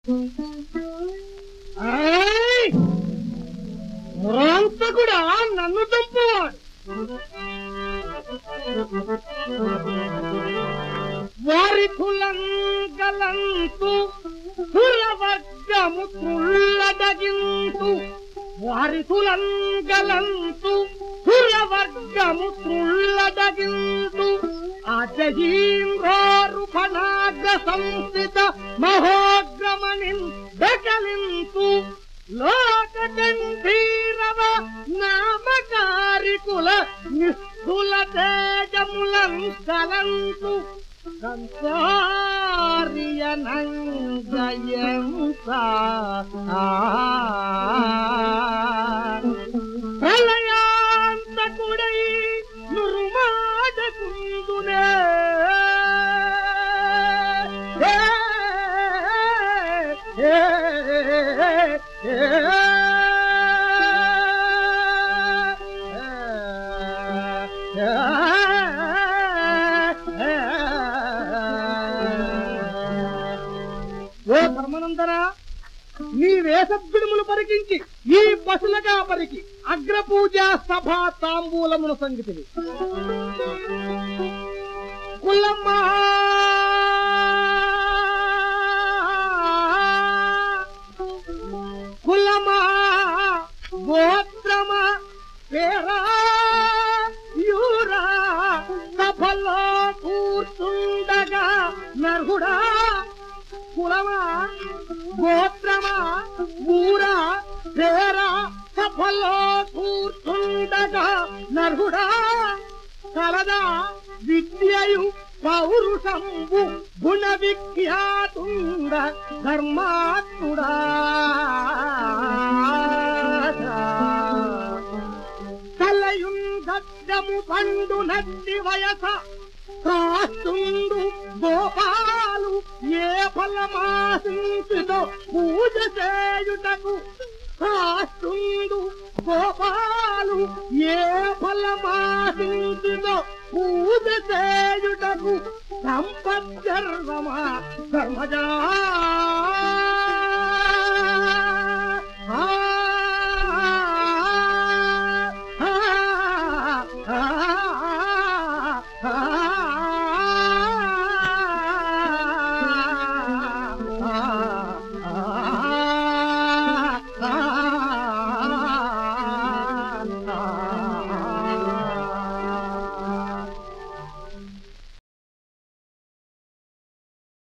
ఆయ్! మురాంతకుడా నన్ను చంపువాడు వారి కులంగలంతు కులవర్గము త్రుల్లదగింతు వారి కులంగలంతు కులవర్గము త్రుల్లదగింతు అజహీంద్రారు ఫణాగ్ర సంస్థిత మహోగ్రమణిన్ దకలింతు లోక గంభీరవ నామకారికుల నిస్థుల తేజములం కలంతు సంసారియనంగయంత ప్రళయాంతకుడై నురుమాడకుందునే ఏ, ఏ, ఓ ధర్మనందన నీ వేషద్గుడుములు పరికించి ఈ పశులగా పరికి అగ్రపూజ సభా తాంబూలమును సంగతివి కులమ్మా కులమా గోత్రమా పేరా యూరా సభలో కూర్చుండగా నర్హుడా కులమా గోత్రమా ఊరా పేరా సభలో కూర్చుండగా నర్హుడా కలదా విద్యయు పౌరుషంబు గుణ విఖ్యాతుండ ధర్మాత్ముడా కలయుంగము పండు నట్టి వయస కాస్తుండు గోపాలు ఏ ఫలమాసించుతో పూజ చేయుటకు కాస్తుండు గోపాలు ఏ ఫలమాసించుతో పూజ చేయుటకు సంపద్గర్వమా ధర్మజా